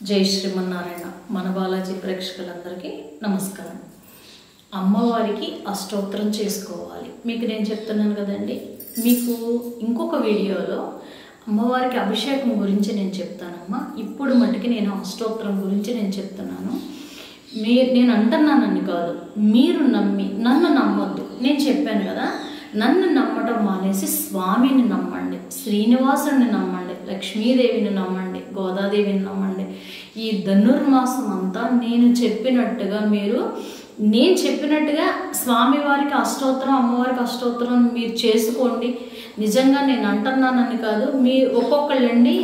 జై శ్రీమన్నారాయణ మన బాలాజీ ప్రేక్షకులందరికీ నమస్కారం అమ్మవారికి అష్టోత్తరం చేసుకోవాలి మీకు నేను చెప్తున్నాను కదండి మీకు ఇంకొక వీడియోలో అమ్మవారికి అభిషేకం గురించి నేను చెప్తానమ్మా ఇప్పుడు మటుకి నేను అష్టోత్తరం గురించి నేను చెప్తున్నాను మీ నేను అంటున్నానని కాదు మీరు నమ్మి నన్ను నమ్మొద్దు నేను చెప్పాను కదా నన్ను నమ్మటం మానేసి స్వామిని నమ్మండి శ్రీనివాసుని నమ్మండి లక్ష్మీదేవిని నమ్మండి గోదాదేవిని నమ్మండి ఈ ధనుర్మాసం అంతా నేను చెప్పినట్టుగా మీరు నేను చెప్పినట్టుగా స్వామివారికి అష్టోత్తరం అమ్మవారికి అష్టోత్తరం మీరు చేసుకోండి నిజంగా నేను అంటున్నానని కాదు మీ ఒక్కొక్కళ్ళండి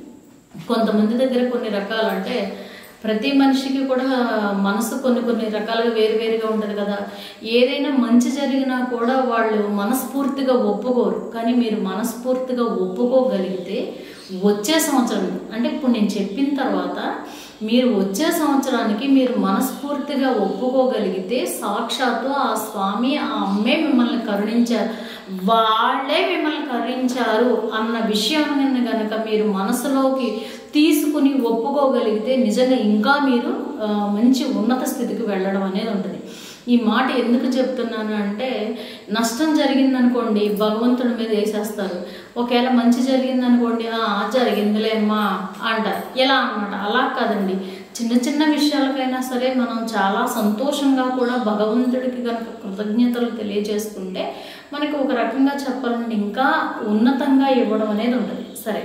కొంతమంది దగ్గర కొన్ని రకాలు అంటే ప్రతి మనిషికి కూడా మనసు కొన్ని కొన్ని రకాలుగా వేరువేరుగా ఉంటుంది కదా ఏదైనా మంచి జరిగినా కూడా వాళ్ళు మనస్ఫూర్తిగా ఒప్పుకోరు కానీ మీరు మనస్ఫూర్తిగా ఒప్పుకోగలిగితే వచ్చే సంవత్సరం అంటే ఇప్పుడు నేను చెప్పిన తర్వాత మీరు వచ్చే సంవత్సరానికి మీరు మనస్ఫూర్తిగా ఒప్పుకోగలిగితే సాక్షాత్తు ఆ స్వామి ఆ అమ్మే మిమ్మల్ని కరుణించారు వాళ్ళే మిమ్మల్ని కరుణించారు అన్న విషయాన్ని గనక మీరు మనసులోకి తీసుకుని ఒప్పుకోగలిగితే నిజంగా ఇంకా మీరు ఆ, మంచి ఉన్నత స్థితికి వెళ్ళడం అనేది ఉంటుంది ఈ మాట ఎందుకు చెప్తున్నాను అంటే నష్టం జరిగిందనుకోండి భగవంతుడి మీద వేసేస్తారు ఒకవేళ మంచి జరిగిందనుకోండి "ఆ, జరిగిందిలే అమ్మా అంటారు ఎలా అన్నమాట అలా కాదండి చిన్న చిన్న విషయాలకైనా సరే మనం చాలా సంతోషంగా కూడా భగవంతుడికి కనుక కృతజ్ఞతలు తెలియజేసుకుంటే మనకి ఒక రకంగా చెప్పాలంటే ఇంకా ఉన్నతంగా ఇవ్వడం అనేది ఉంటుంది సరే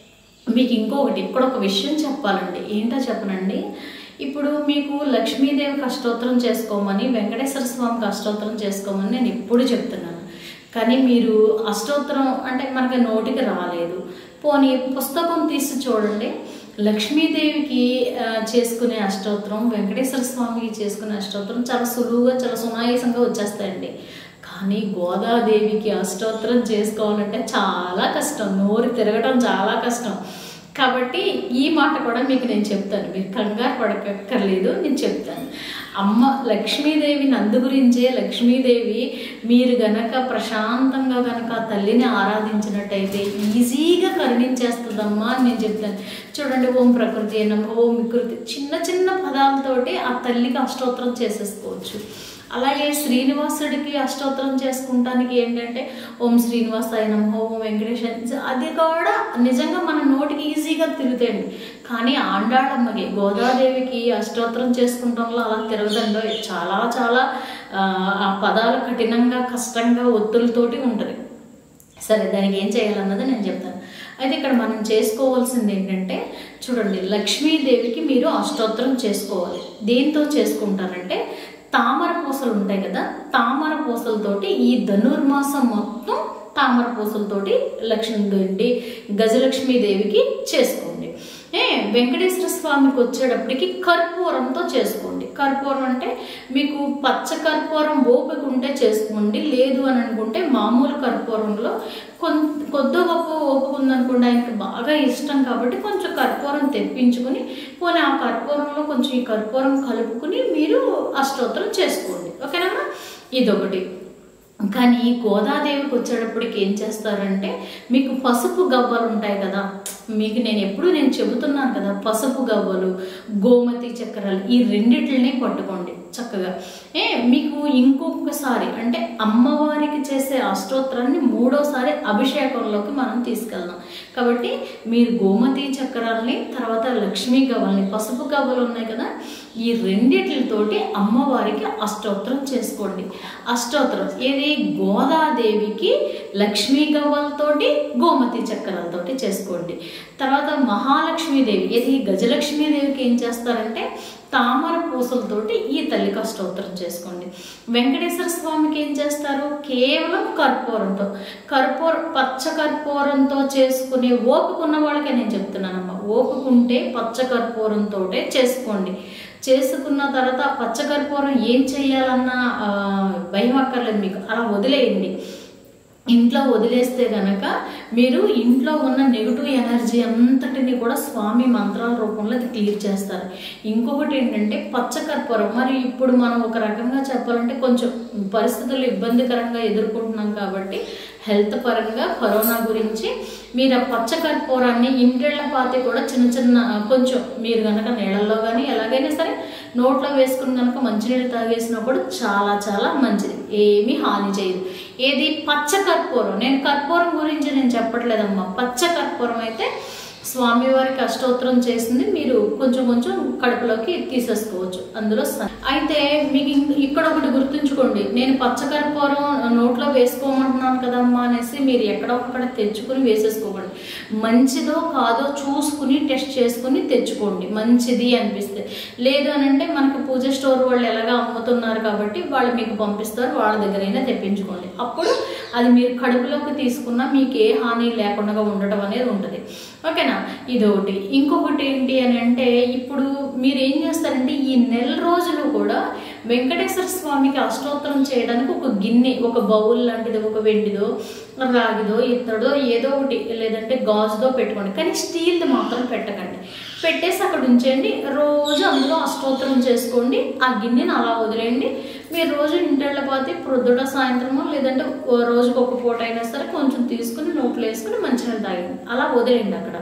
మీకు ఇంకొకటి ఇక్కడ ఒక విషయం చెప్పాలండి ఏంటో చెప్పనండి ఇప్పుడు మీకు లక్ష్మీదేవికి అష్టోత్తరం చేసుకోమని వెంకటేశ్వర స్వామికి అష్టోత్తరం చేసుకోమని నేను ఎప్పుడు చెప్తున్నాను కానీ మీరు అష్టోత్తరం అంటే మనకి నోటికి రాలేదు పోనీ పుస్తకం తీసి చూడండి లక్ష్మీదేవికి ఆ, చేసుకునే అష్టోత్తరం వెంకటేశ్వర స్వామికి చేసుకునే అష్టోత్తరం చాలా సులువుగా చాలా సునాయాసంగా వచ్చేస్తాయండి కానీ గోదాదేవికి అష్టోత్తరం చేసుకోవాలంటే చాలా కష్టం నోరు తిరగటం చాలా కష్టం కాబట్టి ఈ మాట కూడా మీకు నేను చెప్తాను మీరు కంగారు పడక్కర్లేదు నేను చెప్తాను అమ్మ లక్ష్మీదేవిని అందు గురించే లక్ష్మీదేవి మీరు గనక ప్రశాంతంగా గనక ఆ తల్లిని ఆరాధించినట్టయితే ఈజీగా కరుణించేస్తుందమ్మా అని నేను చెప్తాను చూడండి ఓం ప్రకృతి నమ ఓం వికృతి చిన్న చిన్న పదాలతోటి ఆ తల్లికి అష్టోత్తరం చేసేసుకోవచ్చు అలాగే శ్రీనివాసుడికి అష్టోత్తరం చేసుకుంటానికి ఏంటంటే ఓం శ్రీనివాసాయ నమ ఓం వెంకటేశ అది కూడా నిజంగా మన నోటికి ఈజీగా తిరుగుతాయండి కానీ ఆండాళమ్మకి గోదాదేవికి అష్టోత్తరం చేసుకుంటాంలో అలా తిరగదండో చాలా చాలా ఆ, ఆ పదాలు కఠినంగా కష్టంగా ఒత్తులతోటి ఉంటుంది సరే దానికి ఏం చేయాలన్నది నేను చెప్తాను అయితే ఇక్కడ మనం చేసుకోవాల్సింది ఏంటంటే చూడండి లక్ష్మీదేవికి మీరు అష్టోత్తరం చేసుకోవాలి దేంతో చేసుకుంటారంటే తామర పూసలు ఉంటాయి కదా తామర పూసలతోటి ఈ ధనుర్మాసం మొత్తం తామర పూసలతోటి లక్ష్మీదేవి గజలక్ష్మీదేవికి చేసుకోండి ఏ వెంకటేశ్వర స్వామికి వచ్చేటప్పటికి కర్పూరంతో చేసుకోండి కర్పూరం అంటే మీకు పచ్చ కర్పూరం ఓపిక ఉంటే చేసుకోండి లేదు అని అనుకుంటే మామూలు కర్పూరంలో కొన్ కొద్ది గొప్ప ఓపిక ఉందనుకోండి ఆయనకి బాగా ఇష్టం కాబట్టి కొంచెం కర్పూరం తెప్పించుకుని పోనీ ఆ కర్పూరంలో కొంచెం ఈ కర్పూరం కలుపుకుని మీరు అష్టోత్తరం చేసుకోండి ఓకేనా ఇదొకటి కానీ గోదాదేవికి వచ్చేటప్పటికి ఏం చేస్తారంటే మీకు పసుపు గవ్వలు ఉంటాయి కదా మీకు నేను ఎప్పుడు నేను చెబుతున్నాను కదా పసుపు గవ్వలు గోమతి చక్రాలు ఈ రెండిటిని పట్టుకోండి చక్కగా ఏ మీకు ఇంకొకసారి అంటే అమ్మవారికి చేసే అష్టోత్తరాన్ని మూడోసారి అభిషేకంలోకి మనం తీసుకెళ్దాం కాబట్టి మీరు గోమతి చక్రాలని తర్వాత లక్ష్మీ గవ్వల్ని పసుపు గవ్వలు ఉన్నాయి కదా ఈ రెండిట్లతోటి అమ్మవారికి అష్టోత్తరం చేసుకోండి అష్టోత్తరం ఏది గోదాదేవికి లక్ష్మీ గవ్వలతోటి గోమతి చక్రాలతోటి చేసుకోండి తర్వాత మహాలక్ష్మీదేవి ఏది గజలక్ష్మీదేవికి ఏం చేస్తారంటే తామర పూసలతోటి ఈ తల్లికి అష్టోత్తరం చేసుకోండి వెంకటేశ్వర స్వామికి ఏం చేస్తారు కేవలం కర్పూరంతో కర్పూర పచ్చ కర్పూరంతో చేసుకునే ఓపిక ఉన్న వాళ్ళకే నేను చెప్తున్నానమ్మా ఓపిక ఉంటే పచ్చ కర్పూరంతో చేసుకోండి చేసుకున్న తర్వాత ఆ పచ్చ కర్పూరం ఏం చేయాలన్న ఆ, భయం అక్కర్లేదు మీకు అలా వదిలేయండి ఇంట్లో వదిలేస్తే గనక మీరు ఇంట్లో ఉన్న నెగిటివ్ ఎనర్జీ అంతటిని కూడా స్వామి మంత్రాల రూపంలో అది క్లియర్ చేస్తారు ఇంకొకటి ఏంటంటే పచ్చకర్పూరం మరి ఇప్పుడు మనం ఒక రకంగా చెప్పాలంటే కొంచెం పరిస్థితులు ఇబ్బందికరంగా ఎదుర్కొంటున్నాం కాబట్టి హెల్త్ పరంగా కరోనా గురించి మీరు ఆ పచ్చ కర్పూరాన్ని ఇంటిళ్ళ పాతి కూడా చిన్న చిన్న కొంచెం మీరు కనుక నీళ్ళల్లో కానీ ఎలాగైనా సరే నోట్లో వేసుకుని కనుక మంచినీళ్ళు తాగేసినప్పుడు చాలా చాలా మంచిది ఏమీ హాని చేయదు ఏది పచ్చ కర్పూరం నేను కర్పూరం గురించి నేను చెప్పట్లేదమ్మా పచ్చ కర్పూరం అయితే స్వామివారికి అష్టోత్తరం చేసింది మీరు కొంచెం కొంచెం కడుపులోకి తీసేసుకోవచ్చు అందులో స- అయితే మీకు ఇం- ఇక్కడ ఒకటి గుర్తుంచుకోండి నేను పచ్చకర్పూరం నోట్లో వేసుకోమంటున్నాను కదమ్మా అనేసి మీరు ఎక్కడ ఒక్కడ తెచ్చుకుని వేసేసుకోకండి మంచిదో కాదో చూసుకుని టెస్ట్ చేసుకుని తెచ్చుకోండి మంచిది అనిపిస్తే లేదు అని అంటే మనకి పూజ స్టోర్ వాళ్ళు ఎలాగా అమ్ముతున్నారు కాబట్టి వాళ్ళు మీకు పంపిస్తారు వాళ్ళ దగ్గరైనా తెప్పించుకోండి అప్పుడు అది మీరు కడుపులోకి తీసుకున్నా మీకు ఏ హాని లేకుండా ఉండటం అనేది ఉంటుంది ఓకేనా ఇదొకటి ఇంకొకటి ఏంటి అని అంటే ఇప్పుడు మీరు ఏం చేస్తారంటే ఈ నెల రోజులు కూడా వెంకటేశ్వర స్వామికి అష్టోత్తరం చేయడానికి ఒక గిన్నె ఒక బౌల్ లాంటిది ఒక వెండిదో రాగిదో ఇత్తడో ఏదో ఒకటి లేదంటే గాజుదో పెట్టుకోండి కానీ స్టీల్ది మాత్రం పెట్టకండి పెట్టేసి అక్కడ ఉంచండి రోజు అందులో అష్టోత్తరం చేసుకోండి ఆ గిన్నెని అలా వదిలేయండి మీరు రోజు ఇంటళ్ళ పోతే ప్రొద్దుట సాయంత్రమో లేదంటే ఓ రోజుకి ఒక పూట అయినా సరే కొంచెం తీసుకుని నోట్లో వేసుకుని మంచిగా తాగండి అలా వదిలేయండి అక్కడ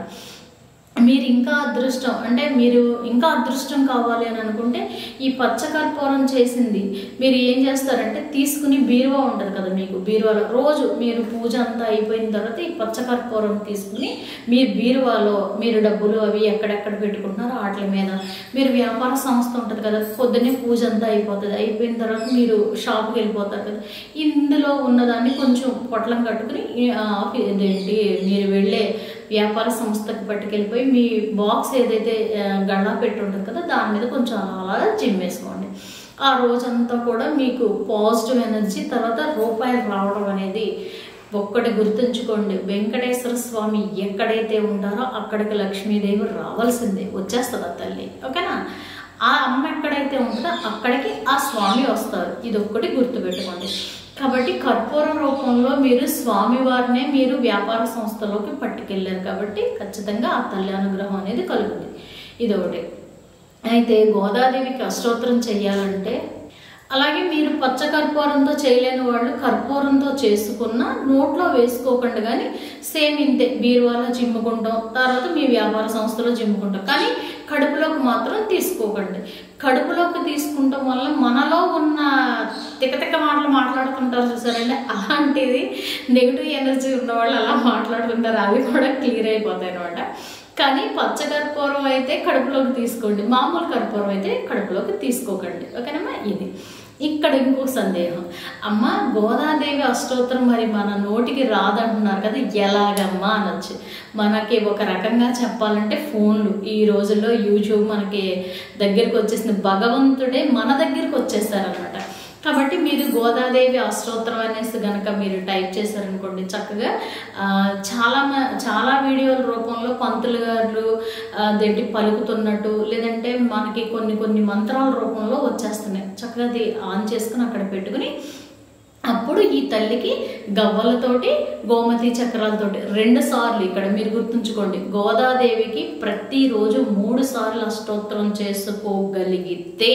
మీరు ఇంకా అదృష్టం అంటే మీరు ఇంకా అదృష్టం కావాలి అని అనుకుంటే ఈ పచ్చకర్పూరం చేసింది మీరు ఏం చేస్తారంటే తీసుకుని బీరువా ఉంటుంది కదా మీకు బీరువాలో రోజు మీరు పూజ అంతా అయిపోయిన తర్వాత ఈ పచ్చకర్పూరం తీసుకుని మీ బీరువాలో మీరు డబ్బులు అవి ఎక్కడెక్కడ పెట్టుకుంటున్నారో వాటి మీద మీరు వ్యాపార సంస్థ ఉంటుంది కదా పొద్దున్నే పూజ అంతా అయిపోతుంది అయిపోయిన తర్వాత మీరు షాప్కి వెళ్ళిపోతారు కదా ఇందులో ఉన్నదాన్ని కొంచెం పొట్లం కట్టుకుని ఈ, ఆ, ఇదేంటి మీరు వెళ్ళే వ్యాపార సంస్థకి పట్టుకెళ్ళిపోయి మీ బాక్స్ ఏదైతే ఆ, గళ్ళా పెట్టి ఉంటుంది కదా దాని మీద కొంచెం అలా అలా జిమ్మేసుకోండి ఆ రోజంతా కూడా మీకు పాజిటివ్ ఎనర్జీ తర్వాత రూపాయలు రావడం అనేది ఒక్కటి గుర్తుంచుకోండి వెంకటేశ్వర స్వామి ఎక్కడైతే ఉంటారో అక్కడికి లక్ష్మీదేవి రావాల్సిందే వచ్చేస్తుంది ఆ తల్లి ఓకేనా ఆ అమ్మ ఎక్కడైతే ఉంటుందో అక్కడికి ఆ స్వామి వస్తారు ఇది ఒక్కటి గుర్తుపెట్టుకోండి కాబట్టి కర్పూరం రూపంలో మీరు స్వామివారినే మీరు వ్యాపార సంస్థలోకి పట్టుకెళ్ళారు కాబట్టి ఖచ్చితంగా ఆ తల్లి అనుగ్రహం అనేది కలుగుతుంది ఇదొకటి అయితే గోదాదేవికి అష్టోత్తరం చేయాలంటే అలాగే మీరు పచ్చ కర్పూరంతో చేయలేని వాళ్ళు కర్పూరంతో చేసుకున్న నోట్లో వేసుకోకుండా కానీ సేమ్ ఇంతే బీరువాలో జిమ్ముకుంటాం తర్వాత మీ వ్యాపార సంస్థలో జిమ్ముకుంటాం కానీ కడుపులోకి మాత్రం తీసుకోకండి కడుపులోకి తీసుకుంటాం వల్ల మనలో ఉన్న తికతిక మాటలు మాట్లాడుతుంటారు చూసారండి అలాంటిది నెగిటివ్ ఎనర్జీ ఉన్న వాళ్ళు అలా మాట్లాడుతుంటారు అవి కూడా క్లియర్ అయిపోతాయి అనమాట కానీ పచ్చ కర్పూరం అయితే కడుపులోకి తీసుకోండి మామూలు కర్పూరం అయితే కడుపులోకి తీసుకోకండి ఓకేనమ్మా ఇది ఇక్కడ ఇంకో సందేహం అమ్మ గోదాదేవి అష్టోత్తరం మరి మన నోటికి రాదంటున్నారు కదా ఎలాగమ్మా అనొచ్చు మనకి ఒక రకంగా చెప్పాలంటే ఫోన్లు ఈ రోజుల్లో యూట్యూబ్ మనకి దగ్గరికి వచ్చేసింది భగవంతుడే మన దగ్గరికి వచ్చేసారనమాట కాబట్టి మీరు గోదాదేవి అష్టోత్తరం అనేసి గనక మీరు టైప్ చేశారనుకోండి చక్కగా ఆ, చాలా మ- చాలా వీడియోల రూపంలో పంతులు గారు ఆ, అదేంటి పలుకుతున్నట్టు లేదంటే మనకి కొన్ని కొన్ని మంత్రాల రూపంలో వచ్చేస్తున్నాయి చక్కగా అది ఆన్ చేసుకుని అక్కడ పెట్టుకుని అప్పుడు ఈ తల్లికి గవ్వలతోటి గోమతి చక్రాలతోటి రెండు సార్లు ఇక్కడ మీరు గుర్తుంచుకోండి గోదాదేవికి ప్రతిరోజు మూడు సార్లు అష్టోత్తరం చేసుకోగలిగితే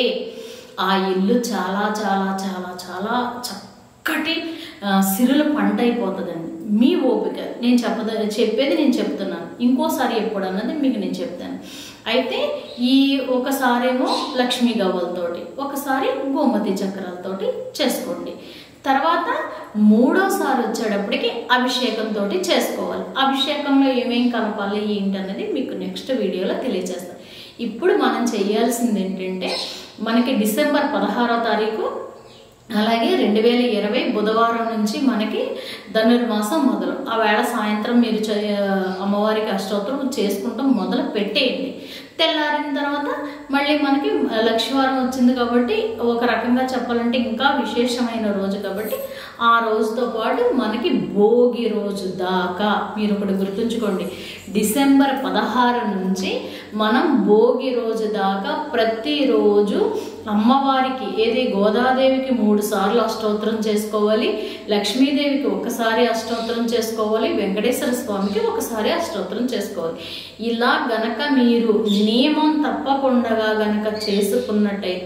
ఆ ఇల్లు చాలా చాలా చాలా చాలా చక్కటి ఆ, సిరుల పంట అయిపోతుందండి మీ ఓపిక నేను చెప్పద చెప్పేది నేను చెప్తున్నాను ఇంకోసారి ఎప్పుడు అన్నది మీకు నేను చెప్తాను అయితే ఈ ఒకసారేమో లక్ష్మీ గవ్వలతోటి ఒకసారి గోమతి చక్రాలతోటి చేసుకోండి తర్వాత మూడోసారి వచ్చేటప్పటికి అభిషేకంతో చేసుకోవాలి అభిషేకంలో ఏమేం కలపాలి ఏంటి అన్నది మీకు నెక్స్ట్ వీడియోలో తెలియజేస్తాను ఇప్పుడు మనం చేయాల్సింది ఏంటంటే మనకి డిసెంబర్ పదహారో తారీఖు అలాగే రెండు వేల ఇరవై బుధవారం నుంచి మనకి ధనుర్మాసం మొదలు ఆ వేళ సాయంత్రం మీరు చే- అమ్మవారికి అష్టోత్తరం చేసుకుంటాం మొదలు పెట్టేయండి తెల్లారిన తర్వాత మళ్ళీ మనకి లక్ష్మీవారం వచ్చింది కాబట్టి ఒక రకంగా చెప్పాలంటే ఇంకా విశేషమైన రోజు కాబట్టి ఆ రోజుతో పాటు మనకి భోగి రోజు దాకా మీరు ఒకటి గుర్తుంచుకోండి డిసెంబర్ పదహారు నుంచి మనం భోగి రోజు దాకా ప్రతిరోజు అమ్మవారికి ఏది గోదాదేవికి మూడు సార్లు అష్టోత్తరం చేసుకోవాలి లక్ష్మీదేవికి ఒకసారి అష్టోత్తరం చేసుకోవాలి వెంకటేశ్వర స్వామికి ఒకసారి అష్టోత్తరం చేసుకోవాలి ఇలా గనక మీరు నియమం తప్పకుండా గనక చేసుకున్నట్టయితే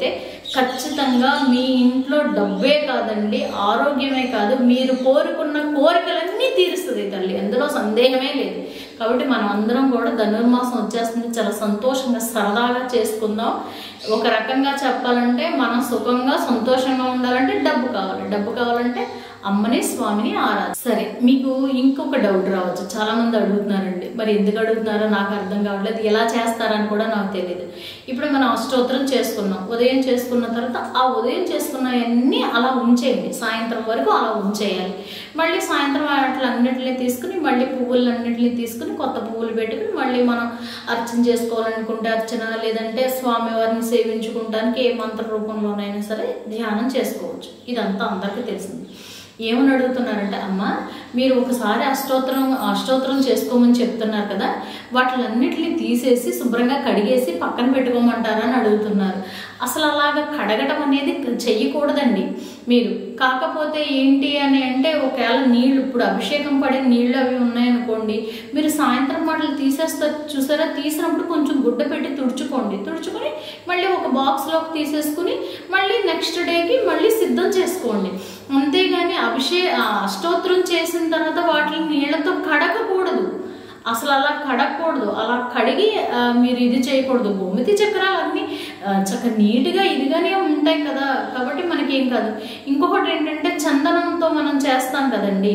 ఖచ్చితంగా మీ ఇంట్లో డబ్బే కాదండి ఆరోగ్యమే కాదు మీరు కోరుకున్న కోరికలన్నీ తీరుస్తుంది ఈ తల్లి అందులో సందేహమే లేదు కాబట్టి మనం అందరం కూడా ధనుర్మాసం వచ్చేస్తుంది చాలా సంతోషంగా సరదాగా చేసుకుందాం ఒక రకంగా చెప్పాలంటే మనం సుఖంగా సంతోషంగా ఉండాలంటే డబ్బు కావాలి డబ్బు కావాలంటే అమ్మని స్వామిని ఆరాధ సరే మీకు ఇంకొక డౌట్ రావచ్చు చాలా మంది అడుగుతున్నారండి మరి ఎందుకు అడుగుతున్నారో నాకు అర్థం కావట్లేదు ఎలా చేస్తారని కూడా నాకు తెలియదు ఇప్పుడు మనం అష్టోత్తరం చేసుకున్నాం ఉదయం చేసుకున్న తర్వాత ఆ ఉదయం చేసుకున్నవన్నీ అలా ఉంచేయండి సాయంత్రం వరకు అలా ఉంచేయాలి మళ్ళీ సాయంత్రం వాటిలన్నిటిని తీసుకుని మళ్ళీ పువ్వులన్నిటిని తీసుకుని కొత్త పువ్వులు పెట్టుకుని మళ్ళీ మనం అర్చన చేసుకోవాలనుకుంటే అర్చన లేదంటే స్వామివారిని సేవించుకుంటానికి ఏ మంత్ర రూపంలోనైనా సరే ధ్యానం చేసుకోవచ్చు ఇదంతా అందరికీ తెలిసింది ఏమని అడుగుతున్నారంటే అమ్మ మీరు ఒకసారి అష్టోత్తరం అష్టోత్తరం చేసుకోమని చెప్తున్నారు కదా వాటిలన్నిటిని తీసేసి శుభ్రంగా కడిగేసి పక్కన పెట్టుకోమంటారా అని అడుగుతున్నారు అసలు అలాగా కడగటం అనేది చెయ్యకూడదండి మీరు కాకపోతే ఏంటి అని అంటే ఒకవేళ నీళ్ళు ఇప్పుడు అభిషేకం పడిన నీళ్ళు అవి ఉన్నాయనుకోండి మీరు సాయంత్రం మాటలు తీసేస్తారు చూసారా తీసినప్పుడు కొంచెం గుడ్డ పెట్టి తుడుచుకోండి తుడుచుకొని మళ్ళీ ఒక బాక్స్లోకి తీసేసుకుని మళ్ళీ నెక్స్ట్ డేకి మళ్ళీ సిద్ధం చేసుకోండి అంతేగాని అభిషే అష్టోత్తరం చేసిన తర్వాత వాటిని నీళ్ళతో కడగకూడదు అసలు అలా కడగకూడదు అలా కడిగి ఆ, మీరు ఇది చేయకూడదు గోమతి చక్రాలు అన్నీ ఆ, చక్క నీట్గా ఇదిగానే ఉంటాయి కదా కాబట్టి మనకేం కాదు ఇంకొకటి ఏంటంటే చందనంతో మనం చేస్తాం కదండి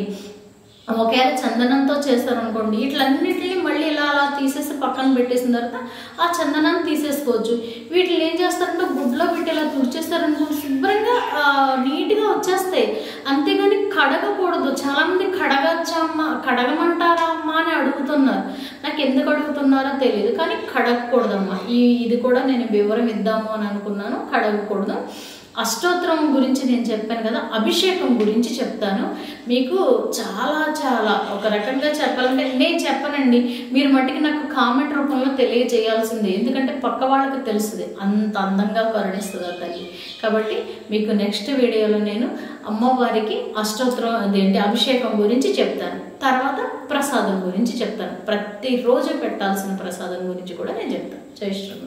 ఒకవేళ చందనంతో చేస్తారనుకోండి ఇట్లన్నిటిని మళ్ళీ ఇలా అలా తీసేసి పక్కన పెట్టేసిన తర్వాత ఆ చందనాన్ని తీసేసుకోవచ్చు వీటిని ఏం చేస్తారంటే గుడ్లో పెట్టి ఇలా తుడిచేస్తారనుకో శుభ్రంగా ఆ, నీట్గా వచ్చేస్తాయి అంతేగాని కడగకూడదు చాలామంది కడగచ్చమ్మా కడగమంటారా అమ్మా అని అడుగుతున్నారు నాకు ఎందుకు అడుగుతున్నారో తెలియదు కానీ కడగకూడదమ్మా ఈ ఇది కూడా నేను వివరం ఇద్దాము అని అనుకున్నాను కడగకూడదు అష్టోత్తరం గురించి నేను చెప్పాను కదా అభిషేకం గురించి చెప్తాను మీకు చాలా చాలా ఒక రకంగా చెప్పాలంటే నేను చెప్పనండి మీరు మట్టికి నాకు కామెంట్ రూపంలో తెలియజేయాల్సిందే ఎందుకంటే పక్క వాళ్ళకి తెలుస్తుంది అంత అందంగా వర్ణిస్తుంది ఆ తల్లి కాబట్టి మీకు నెక్స్ట్ వీడియోలో నేను అమ్మవారికి అష్టోత్తరం అదేంటి అభిషేకం గురించి చెప్తాను తర్వాత ప్రసాదం గురించి చెప్తాను ప్రతిరోజు పెట్టాల్సిన ప్రసాదం గురించి కూడా నేను చెప్తాను జై శ్రీరామ్